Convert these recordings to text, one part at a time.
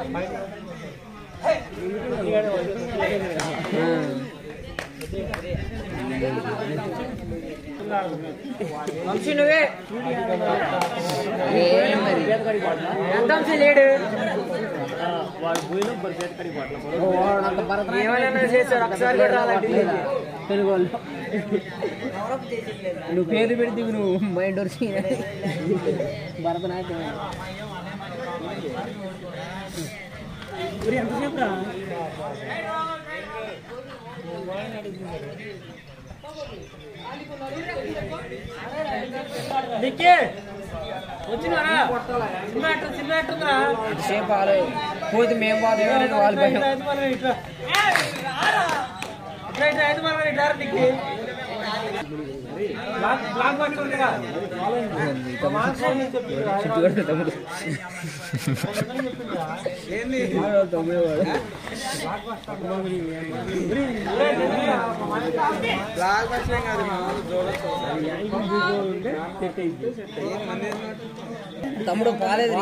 వంశీ నువ్వే ఏం మరి ఎంత వంశీ లేడు ఏమైనా చేశాడు ఒకసారి కూడా రాలంటే తెలుగు వాళ్ళు నువ్వు పేరు పెడితే నువ్వు మైండ్ వచ్చి భరతనాట్యం ఎంతసేపు రా వచ్చినారా సినిమా ఎట్టు సినిమా ఎట్టుందిరా సేపు వాళ్ళు పోతే మేము పోతే వాళ్ళు భయం ఐదు మనం ఇట్లా ఇట్లా ఇట్లా ఐదు మనం ఇట్లా నీకు బ్లాక్ బ్లాక్ బస్టర్ ఉందిగా చుట్టుకొట్టు తమ్ముడు ఏంది బ్లాక్ బస్టర్ ఏం కాదు తమ్ముడు పాలేదు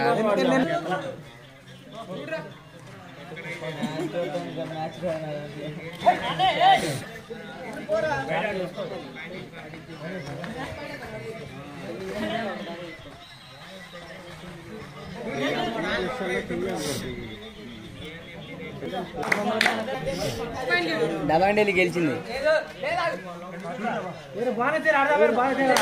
డబాండేలి గెలిచింది బాగానే తీరు ఆడదా పేరు బాగానే తీరా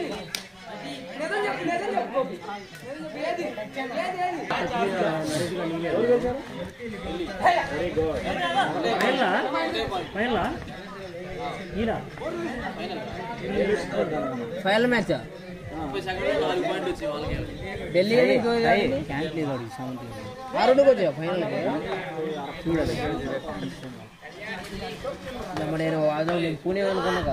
ఫైనల్ మ్యాచ్ ఢిల్లీ ఆరుడుకు వచ్చా ఫైనల్ చూడాలి మరి నేను అదో నేను పూణే అనుకున్నా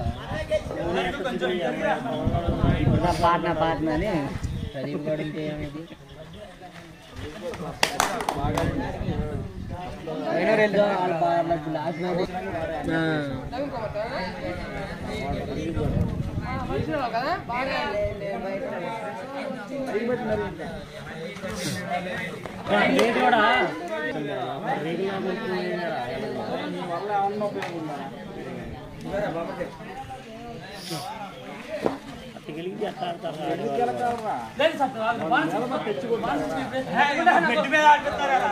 నా పాటన పాటన అని ప్రదీప్ గారు ఇంకే ఏమైంది ఫైనల్ వెళ్దాం వాళ్ళ వాళ్ళకి లాస్ట్ మ్యాచ్ మెట్టు మీద ఆడిపిస్తారా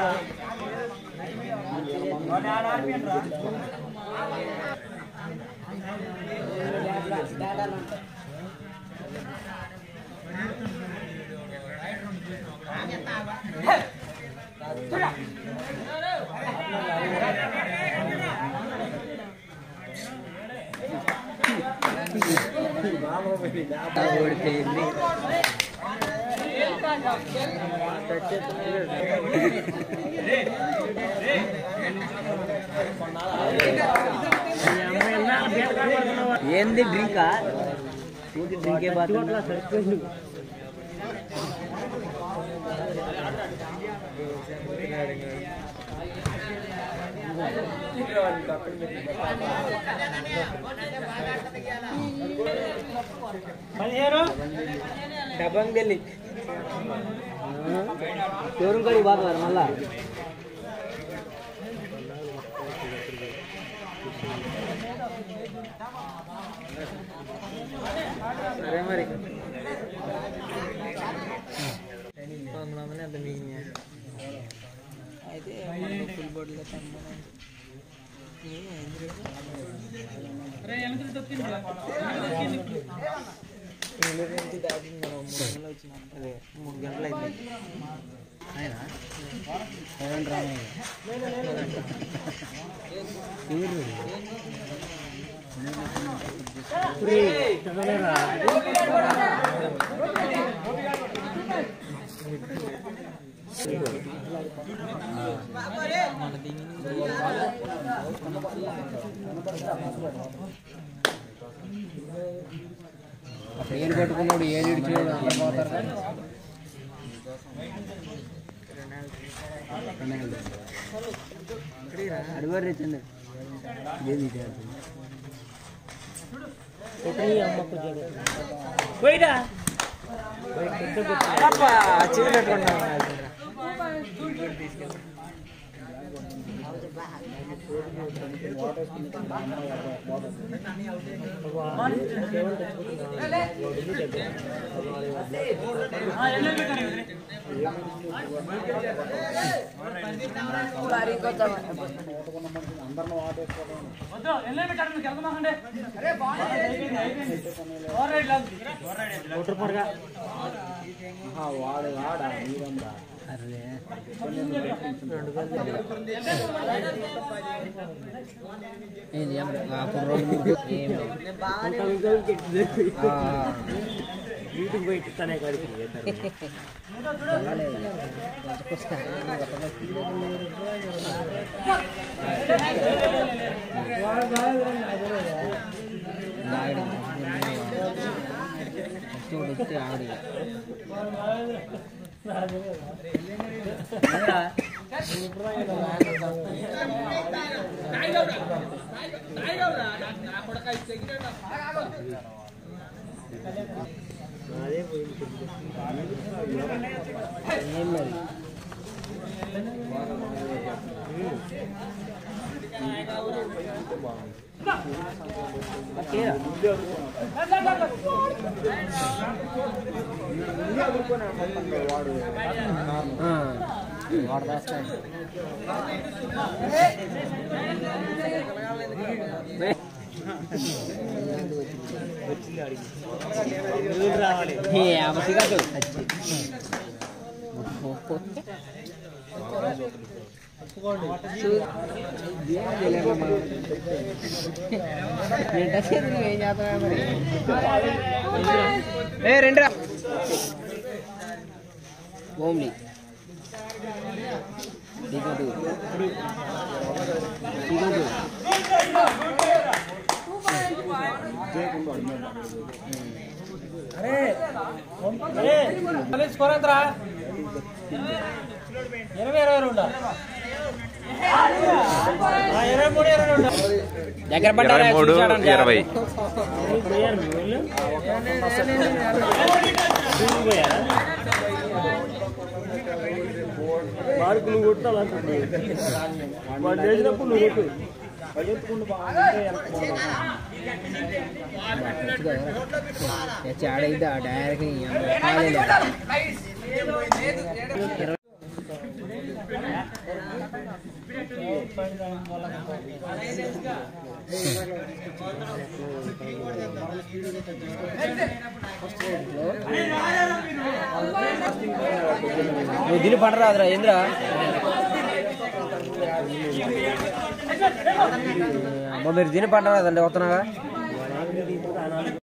ఓడిపోయింది ఏంది డ్రింకా డ్రింకే పదిహేను డబ్బంగ్ ఢిల్లీ షోరూమ్ కాడికి పోతారు మళ్ళా సరే మరి అంత మిగిలిన అయితే ఫుల్ బోర్డులో అదే మూడు గంటలు అయింది అప్పుడు ఏడు పట్టుకున్నాడు ఏడు ఇడిచినాడు అందరు పోతారు కదా. అడిగారు రీచండి ఏది ఇది అంటే. చివరి పెట్టుకుంటాం వద్దు ఎల్లే పెట్టాడు మీకు వెళ్దామండి ఓవర్ రైడ్ లాగు ఓటర్ పడగా వాడు వాడా నీరమ్రా ఏంది ఏం ఆ కుర్రోడు ఏం లేదు. ఆ, వీటికి పోయి తనే కాడికి పర్వాలేదు. కొంచెం ఆవిడ ఫస్ట్ ఒకటి వచ్చి ఆవిడ అదే పోయింది ఏం లేదు వాడు ఆ, వాడు దాస్తాడు వచ్చింది అడిగి నీళ్ళు రావాలి ఏ అమసిగాడు నేను టచ్ చేసి నువ్వు ఏం చేస్తావా మరి ఏ రెండురా ఓమ్లీ దిగదు దిగదు స్కోర్ ఎంతరా ఇరవై ఇరవై రెండు ఇరవై మూడు ఇరవై రెండు దగ్గర ఇరవై మూడు ఇరవై వాడికి నువ్వు కొట్టాలంటుంది వాడు చేసినప్పుడు నువ్వు కొట్టు పరిగెత్తుకుంటూ బాగుంటే ఆడైతే ఆ డైరెక్ట్ నువ్వు దిని పండరాదురా ఏంద్రా అమ్మ మీరు దిని పండరాదండి వస్తున్నాగా